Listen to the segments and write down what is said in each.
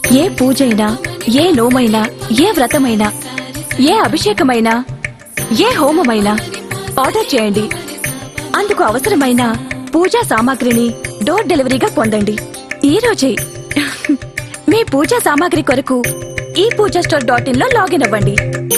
ఏ పూజైనా ఏ నోమైనా ఏ వ్రతమైనా ఏ అభిషేకమైనా ఏ హోమమైనా ఆర్డర్ చేయండి అందుకు అవసరమైన పూజా సామాగ్రిని డోర్ డెలివరీగా పొందండి ఈ రోజే మీ పూజా సామాగ్రి కొరకు ఈ పూజా స్టోర్ డాట్ ఇన్ లో లాగిన్ అవ్వండి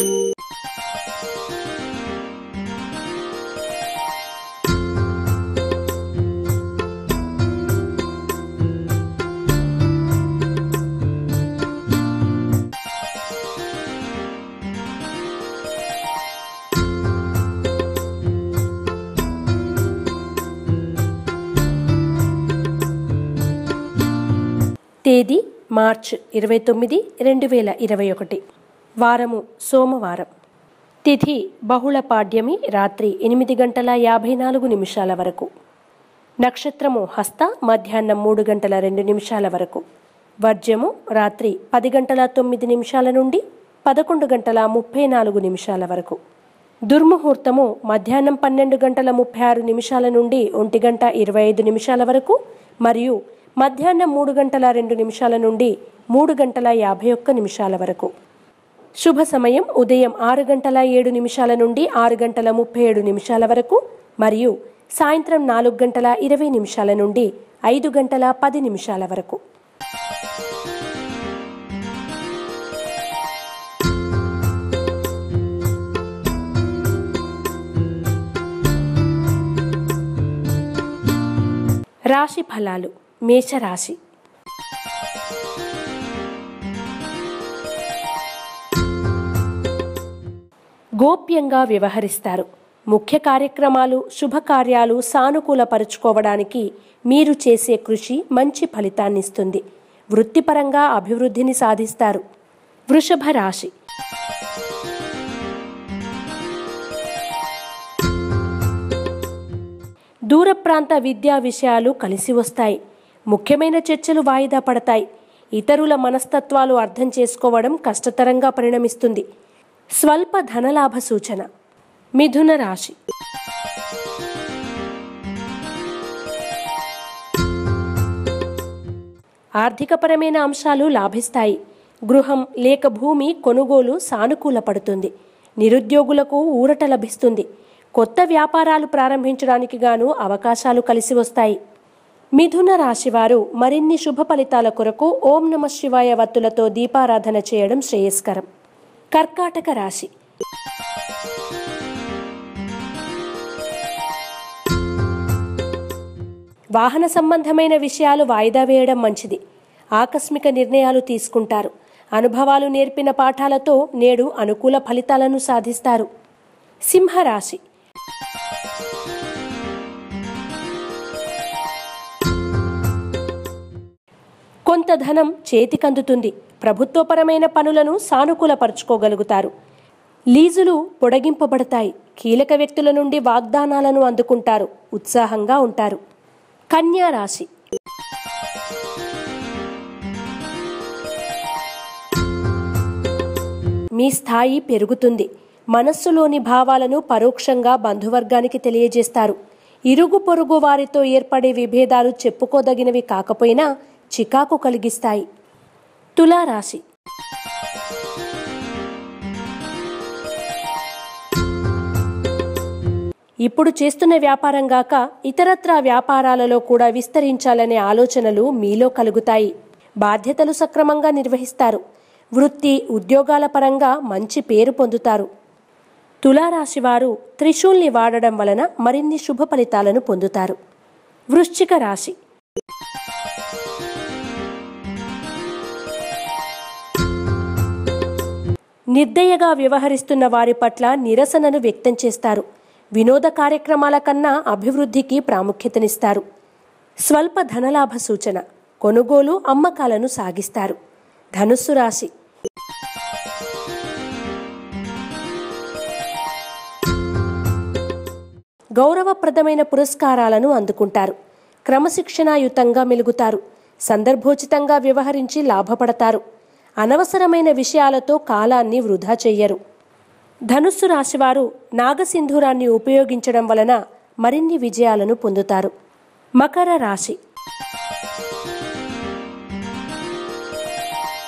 తేదీ మార్చ్ ఇరవై తొమ్మిది రెండు వేల ఇరవై ఒకటి వారము సోమవారం తిథి బహుళ పాడ్యమి రాత్రి ఎనిమిది గంటల యాభై నాలుగు నిమిషాల వరకు నక్షత్రము హస్త మధ్యాహ్నం మూడు గంటల రెండు నిమిషాల వరకు వర్జ్యము రాత్రి పది గంటల తొమ్మిది నిమిషాల నుండి పదకొండు గంటల ముప్పై నాలుగు నిమిషాల వరకు దుర్ముహూర్తము మధ్యాహ్నం పన్నెండు గంటల ముప్పై ఆరు నిమిషాల నుండి ఒంటి గంట ఇరవై ఐదు నిమిషాల వరకు మరియు మధ్యాహ్నం మూడు గంటల రెండు నిమిషాల నుండి మూడు గంటల యాభై ఒక్క నిమిషాల వరకు శుభ సమయం ఉదయం ఆరు గంటల ఏడు నిమిషాల నుండి ఆరు గంటల ముప్పై ఏడు నిమిషాల వరకు మరియు సాయంత్రం నాలుగు గంటల ఇరవై నిమిషాల నుండి ఐదు గంటల పది నిమిషాల వరకు రాశి ఫలాలు మేషరాశి గోప్యంగా వ్యవహరిస్తారు ముఖ్య కార్యక్రమాలు శుభకార్యాలు సానుకూలపరుచుకోవడానికి మీరు చేసే కృషి మంచి ఫలితాన్నిస్తుంది వృత్తిపరంగా అభివృద్ధిని సాధిస్తారు వృషభ రాశి దూర ప్రాంత విద్యా విషయాలు కలిసి వస్తాయి ముఖ్యమైన చర్చలు వాయిదా పడతాయి ఇతరుల మనస్తత్వాలు అర్థం చేసుకోవడం కష్టతరంగా పరిణమిస్తుంది స్వల్ప ధనలాభ సూచన మిథున రాశి ఆర్థికపరమైన అంశాలు లాభిస్తాయి గృహం లేక భూమి కొనుగోలు సానుకూల పడుతుంది నిరుద్యోగులకు ఊరట లభిస్తుంది కొత్త వ్యాపారాలు ప్రారంభించడానికి గాను అవకాశాలు కలిసి వస్తాయి మిథున రాశివారు మరిన్ని శుభ ఫలితాల కొరకు ఓం నమ శివాయ వత్తులతో దీపారాధన చేయడం శ్రేయస్కరం కర్కాటక రాశి వాహన సంబంధమైన విషయాలు వాయిదా వేయడం మంచిది ఆకస్మిక నిర్ణయాలు తీసుకుంటారు అనుభవాలు నేర్పిన పాఠాలతో నేడు అనుకూల ఫలితాలను సాధిస్తారు సింహరాశి కొంత ధనం చేతికందుతుంది ప్రభుత్వపరమైన పనులను సానుకూలపరుచుకోగలుగుతారు లీజులు పొడిగింపబడతాయి కీలక వ్యక్తుల నుండి వాగ్దానాలను అందుకుంటారు ఉత్సాహంగా ఉంటారు కన్యా రాశి మీ స్థాయి పెరుగుతుంది మనస్సులోని భావాలను పరోక్షంగా బంధువర్గానికి తెలియజేస్తారు ఇరుగు పొరుగు వారితో ఏర్పడే విభేదాలు చెప్పుకోదగినవి కాకపోయినా చికాకు కలిగిస్తాయి తులారాశి ఇప్పుడు చేస్తున్న వ్యాపారం గాక ఇతరత్రా వ్యాపారాలలో కూడా విస్తరించాలనే ఆలోచనలు మీలో కలుగుతాయి బాధ్యతలు సక్రమంగా నిర్వహిస్తారు వృత్తి ఉద్యోగాల పరంగా మంచి పేరు పొందుతారు తులారాశి వారు త్రిశూల్ని వాడడం వలన మరిన్ని శుభ ఫలితాలను పొందుతారు వృశ్చిక రాశి నిర్దయగా వ్యవహరిస్తున్న వారి పట్ల నిరసనను వ్యక్తం చేస్తారు వినోద కార్యక్రమాల కన్నా అభివృద్ధికి ప్రాముఖ్యతనిస్తారు స్వల్ప ధనలాభ సూచన కొనుగోలు అమ్మకాలను సాగిస్తారు ధనుస్సు రాశి గౌరవప్రదమైన పురస్కారాలను అందుకుంటారు క్రమశిక్షణాయుతంగా మెలుగుతారు సందర్భోచితంగా వ్యవహరించి లాభపడతారు అనవసరమైన విషయాలతో కాలాన్ని వృధా చెయ్యరు ధనుస్సు రాశివారు నాగసింధూరాన్ని ఉపయోగించడం వలన మరిన్ని విజయాలను పొందుతారు మకర రాశి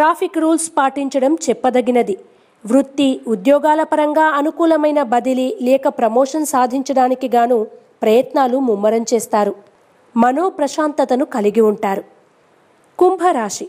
ట్రాఫిక్ రూల్స్ పాటించడం చెప్పదగినది వృత్తి ఉద్యోగాల పరంగా అనుకూలమైన బదిలీ లేక ప్రమోషన్ సాధించడానికి గాను ప్రయత్నాలు ముమ్మరం చేస్తారు మనో ప్రశాంతతను కలిగి ఉంటారు కుంభరాశి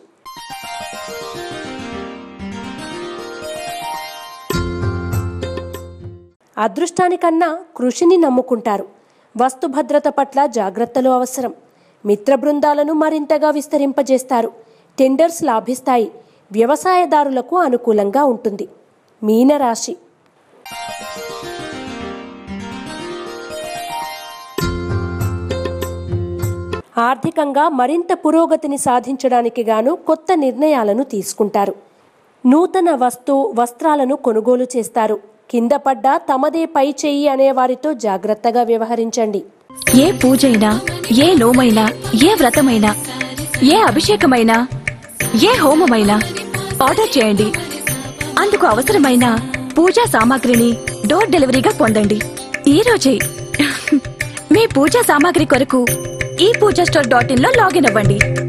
అదృష్టానికన్నా కృషిని నమ్ముకుంటారు వస్తు భద్రత పట్ల జాగ్రత్తలు అవసరం మిత్ర బృందాలను మరింతగా విస్తరింపజేస్తారు టెండర్స్ లాభిస్తాయి వ్యవసాయదారులకు అనుకూలంగా ఉంటుంది మీనరాశి ఆర్థికంగా మరింత పురోగతిని సాధించడానికి గాను కొత్త నిర్ణయాలను తీసుకుంటారు నూతన వస్తు వస్త్రాలను కొనుగోలు చేస్తారు కింద పడ్డా తమదే పై చెయ్యి అనేవారితో జాగ్రత్తగా వ్యవహరించండి ఏ పూజైనా ఏ నోమైనా ఏ వ్రతమైనా ఏ అభిషేకమైనా ఏ హోమమైనా ఆర్డర్ చేయండి అందుకు అవసరమైన పూజా సామాగ్రిని డోర్ డెలివరీగా పొందండి ఈ రోజే మీ పూజా సామాగ్రి కొరకు ఈ పూజా స్టోర్ డాట్ ఇన్ లో లాగిన్ అవ్వండి